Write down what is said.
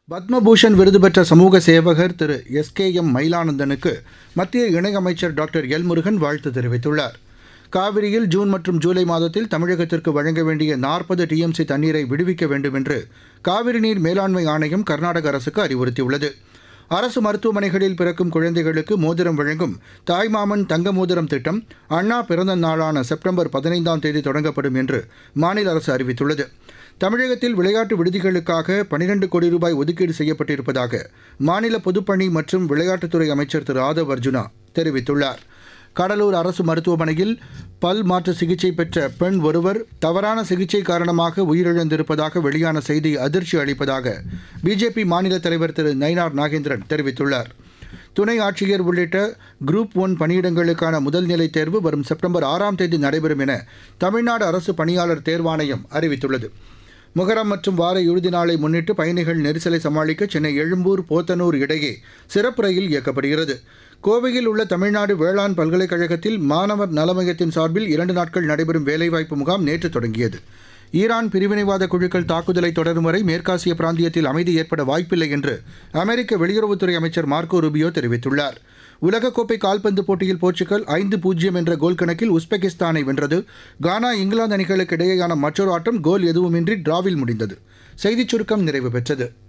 பத்மபூஷன் விருது பெற்ற சமூக சேவகர் திரு எஸ் கே எம் மயிலானந்தனுக்கு மத்திய இணையமைச்சர் டாக்டர் எல் முருகன் வாழ்த்து தெரிவித்துள்ளார் காவிரியில் ஜூன் மற்றும் ஜூலை மாதத்தில் தமிழகத்திற்கு வழங்க வேண்டிய நாற்பது டிஎம்சி தண்ணீரை விடுவிக்க வேண்டும் என்று காவிரி நீர் மேலாண்மை ஆணையம் கர்நாடக அரசுக்கு அறிவுறுத்தியுள்ளது அரசு மருத்துவமனைகளில் பிறக்கும் குழந்தைகளுக்கு மோதிரம் வழங்கும் தாய்மாமன் தங்க மோதிரம் திட்டம் அண்ணா பிறந்த நாளான செப்டம்பர் பதினைந்தாம் தேதி தொடங்கப்படும் என்று மாநில அரசு அறிவித்துள்ளது தமிழகத்தில் விளையாட்டு விடுதிகளுக்காக பனிரெண்டு கோடி ரூபாய் ஒதுக்கீடு செய்யப்பட்டிருப்பதாக மாநில பொதுப்பணி மற்றும் விளையாட்டுத்துறை அமைச்சர் திரு ஆதவ் அர்ஜுனா தெரிவித்துள்ளார் கடலூர் அரசு மருத்துவமனையில் பல் மாற்று சிகிச்சை பெற்ற பெண் ஒருவர் தவறான சிகிச்சை காரணமாக உயிரிழந்திருப்பதாக வெளியான செய்தி அதிர்ச்சி அளிப்பதாக பிஜேபி மாநில தலைவர் திரு நயினார் நாகேந்திரன் தெரிவித்துள்ளார் துணை ஆட்சியர் உள்ளிட்ட குரூப் ஒன் பணியிடங்களுக்கான முதல்நிலை தேர்வு வரும் செப்டம்பர் ஆறாம் தேதி நடைபெறும் என தமிழ்நாடு அரசு பணியாளர் தேர்வாணையம் அறிவித்துள்ளது முகரம் மற்றும் வார இறுதி நாளை முன்னிட்டு பயணிகள் நெரிசலை சமாளிக்க சென்னை எழும்பூர் போத்தனூர் இடையே சிறப்பு ரயில் இயக்கப்படுகிறது கோவையில் உள்ள தமிழ்நாடு வேளாண் பல்கலைக்கழகத்தில் மாணவர் நலமையத்தின் சார்பில் இரண்டு நாட்கள் நடைபெறும் வேலைவாய்ப்பு முகாம் நேற்று தொடங்கியது ஈரான் பிரிவினைவாத குழுக்கள் தாக்குதலை தொடரும் வரை மேற்காசிய பிராந்தியத்தில் அமைதி ஏற்பட வாய்ப்பில்லை என்று அமெரிக்க வெளியுறவுத்துறை அமைச்சர் மார்க்கோ ரூபியோ தெரிவித்துள்ளார் உலகக்கோப்பை கால்பந்து போட்டியில் போர்ச்சுகல் ஐந்து பூஜ்ஜியம் என்ற கோல் கணக்கில் உஸ்பெகிஸ்தானை வென்றது கானா இங்கிலாந்து அணிகளுக்கு இடையேயான மற்றொரு ஆட்டம் கோல் எதுவுமின்றி டிராவில் முடிந்தது செய்திச் சுருக்கம் நிறைவு பெற்றது